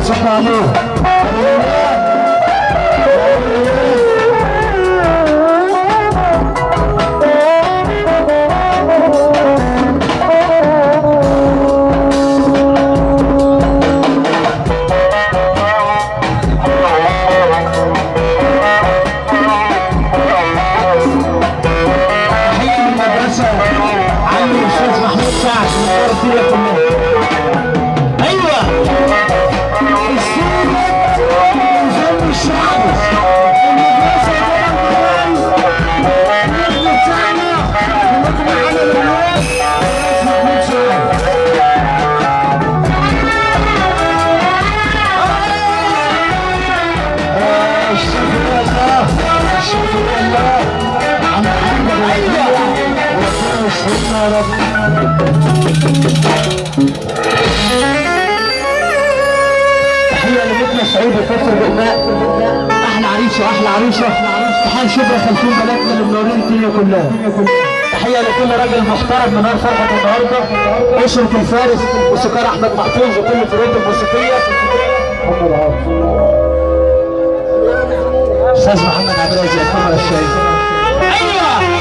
صلى عليه تحية المدرسة عمي الأستاذ محمود سعد من الأرضية كلها أيوة السيدة نظام الشعب المدرسة كمان النجم بتاعنا ونجم عمل الناس الأستاذ محمود سعد آه، الشكر لله الشكر لله عم محمد العيلة وربنا يسعدنا يا رب تحية لبيتنا سعيد وكفر بالماء أحلى عريس وأحلى عروسة تحية شبرا خلفين بلدنا اللي منورين الدنيا كلها تحية لكل راجل محترم من نار فرحة النهاردة أسرة الفارس وسكار أحمد محفوظ وكل الفرقة الموسيقية أستاذ محمد عبد العزيز الكاميرا الشايف أيوه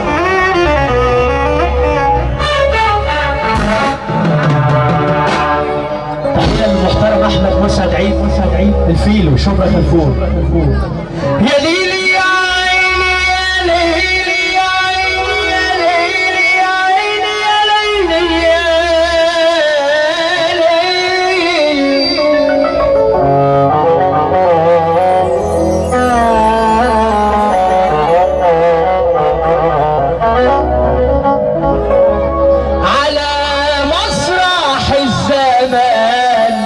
تحية للمحترم احمد مسعد عيد مسعد عيد الفيلو شبرا خلفون يا ليلي يا عيني يا ليلي يا عيني يا ليلي يا عيني يا ليلي يا على مسرح الزمان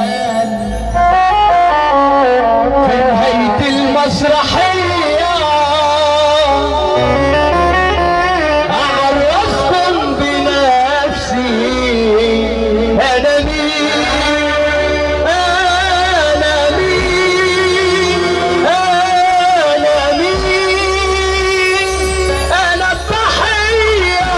في نهاية المسرحية أعرفكم بنفسي أنا مين أنا مين أنا مين أنا الضحية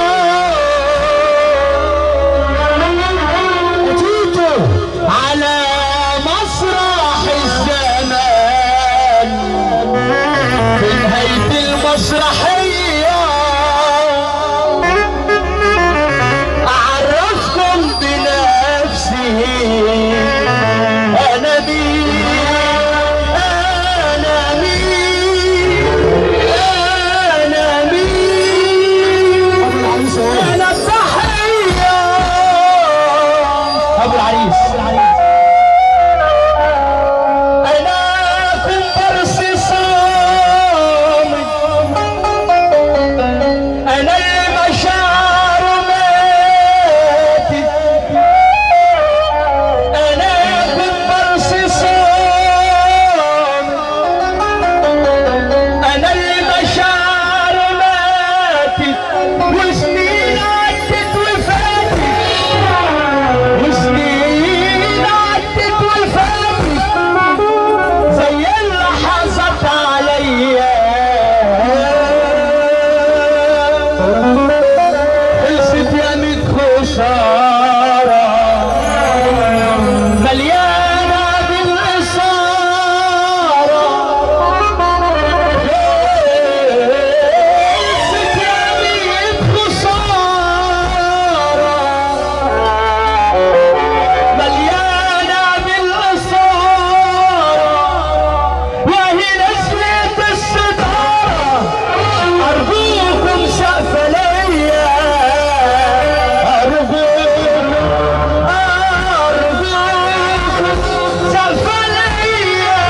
أتيتوا على مسرح الزمان في نهاية المسرحية أعرفكم بنفسي أنا مين أنا مين أنا مين أنا الضحية أبو العريس أنا كمبرس صامت أنا المشاعر ماتت أنا كمبرس صامت أنا المشاعر ماتت وسنين عدت وفاتت وسنين عدت وفاتت زي اللي حصلت عليا خلصت يا ميت خسارة مليانة بالإثارة خلصت يا ميت خسارة مليانة بالإثارة وهي نزلت الستارة أرجوكم سقف ليا أرجوكم أرجوكم سقف ليا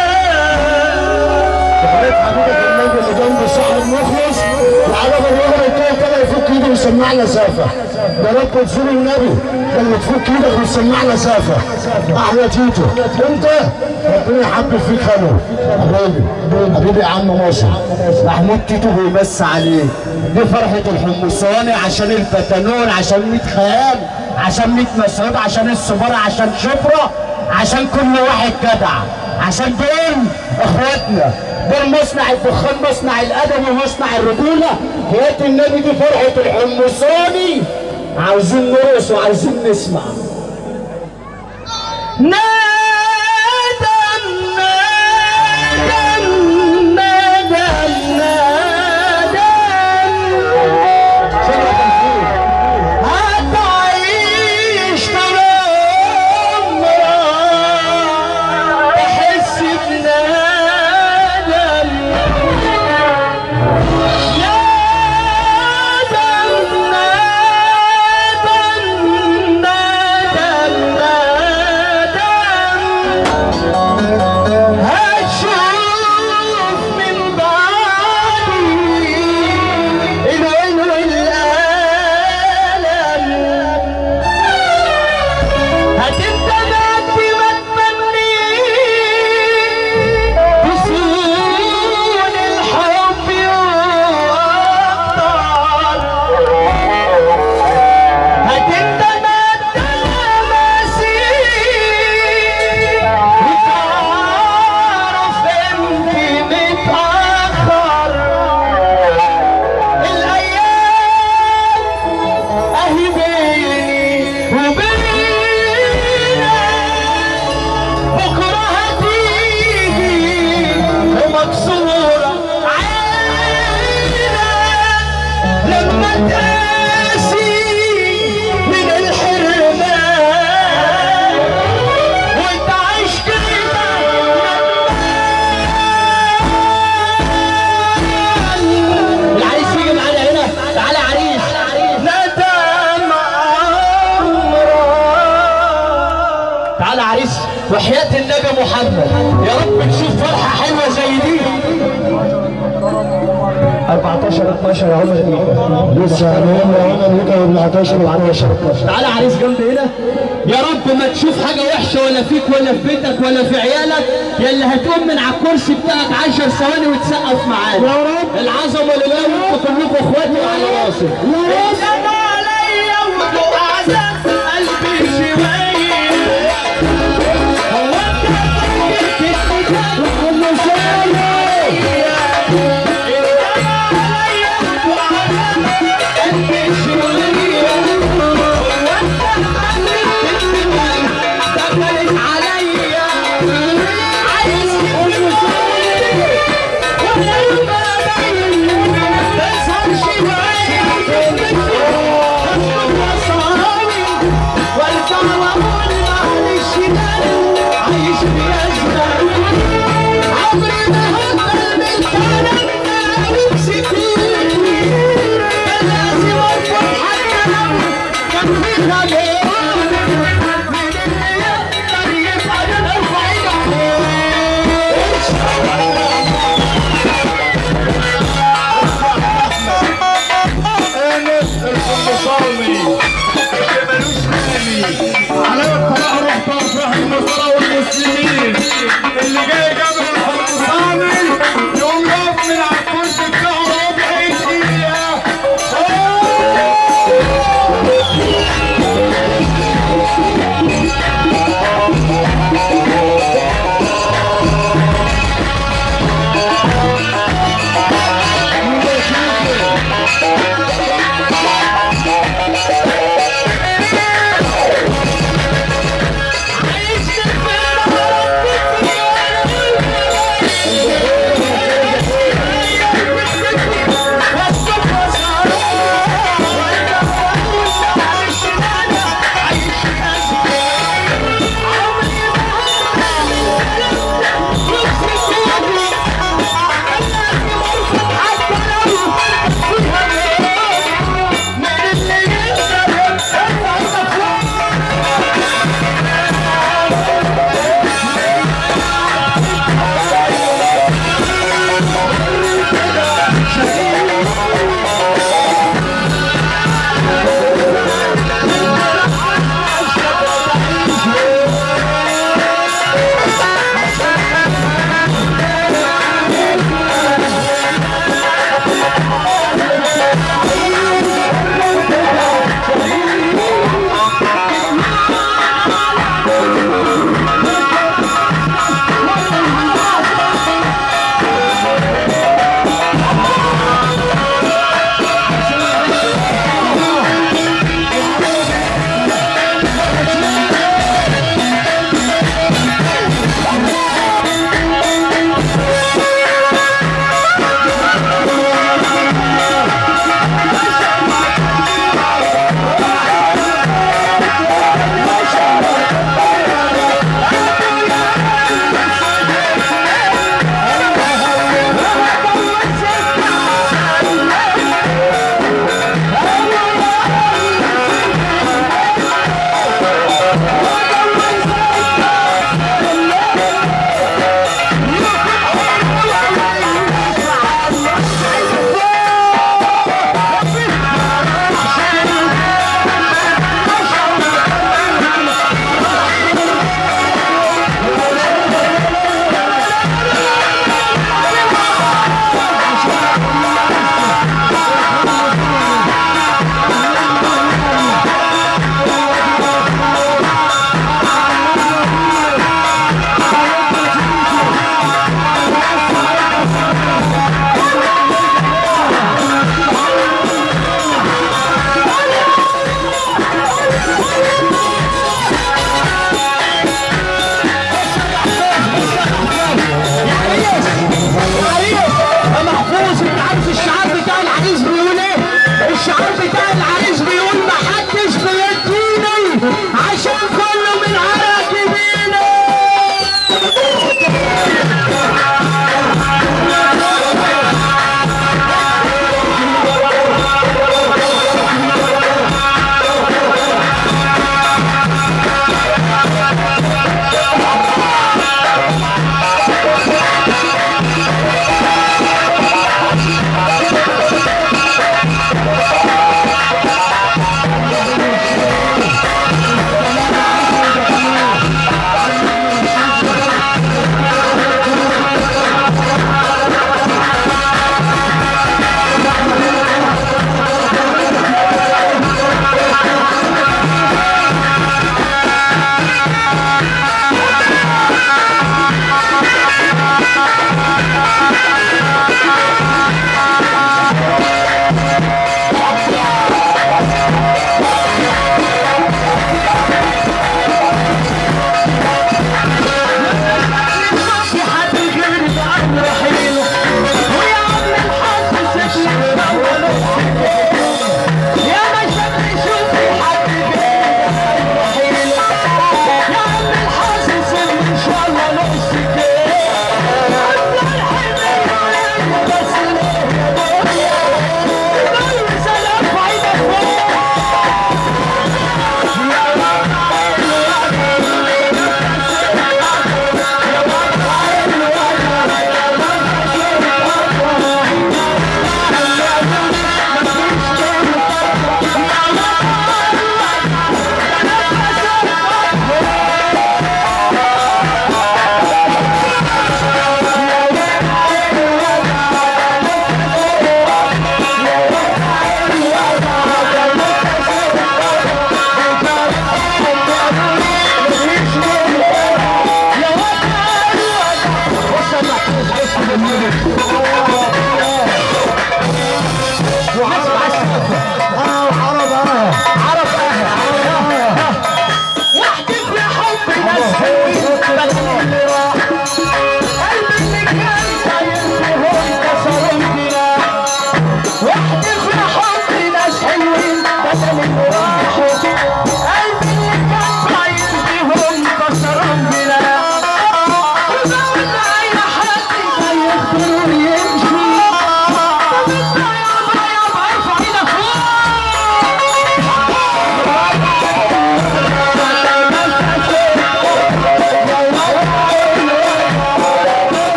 حبيبك النبي اللي جنب صاحب المخلص وعلى الرغم كده كده يفك ايده ويسمعنا سافه يا رب تزور النبي لما تفك ايدك وتسمعنا سافه احلى تيتو انت ربنا يحبب فيك خلو حبيبي حبيبي يا عم مصر محمود تيتو بيمس عليك دي فرحة الحمصاني عشان البتنون عشان ميت خيال عشان ميت مسعود عشان السبارة عشان شبرا عشان كل واحد جدع عشان دول اخواتنا دول مصنع الدخان مصنع الادب ومصنع الرجوله حياه النبي دي فرحه الحمصاني عاوزين نرقص وعاوزين نسمع ناس تاسي من الحرمان وانت عايش كده العريس يجي معانا هنا تعالى عريس ندم عمرك تعالى عريس وحياة النبي محمد يا رب تشوف فرحة حلوة زي دي 14 12 يا عمر لسه هنقول له عمر هنا 14 و14 تعالى عريس جنب هنا يا رب ما تشوف حاجة وحشة ولا فيك ولا في بيتك ولا في عيالك يا اللي هتقوم من على الكرسي بتاعك 10 ثواني وتسقف معانا يا رب. العظمة لله وانتوا كلكم اخواتي وعلى راسي يا رب. انما عليا وتعزم قلبي شوية هو انت فكرت كل سنة عايش بأزمة عمري ما هقبل من كلامنا نفسي فيك لازم ارفع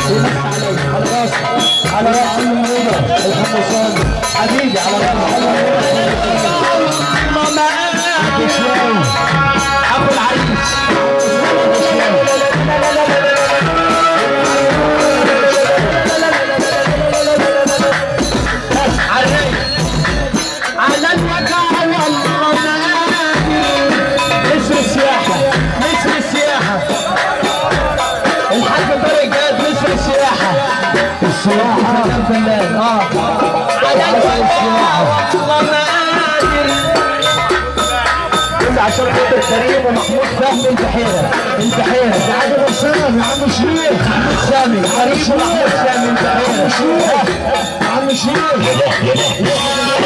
على راسي على راسي من هنا الحمصان حبيبي على راسي ماما بشوي ابو العريس على الوجع والمناكر مصر السياحة مصر السياحة الحاج طارق جاد مصر السياحة السياحة فنان اه على الوجع والمناكر كل عشان خاطر كريم ومحمود فهمي البحيرة البحيرة عبد الرسام يا عم شريف محمود سامي كريم ومحمود سامي البحيرة يا عم شريف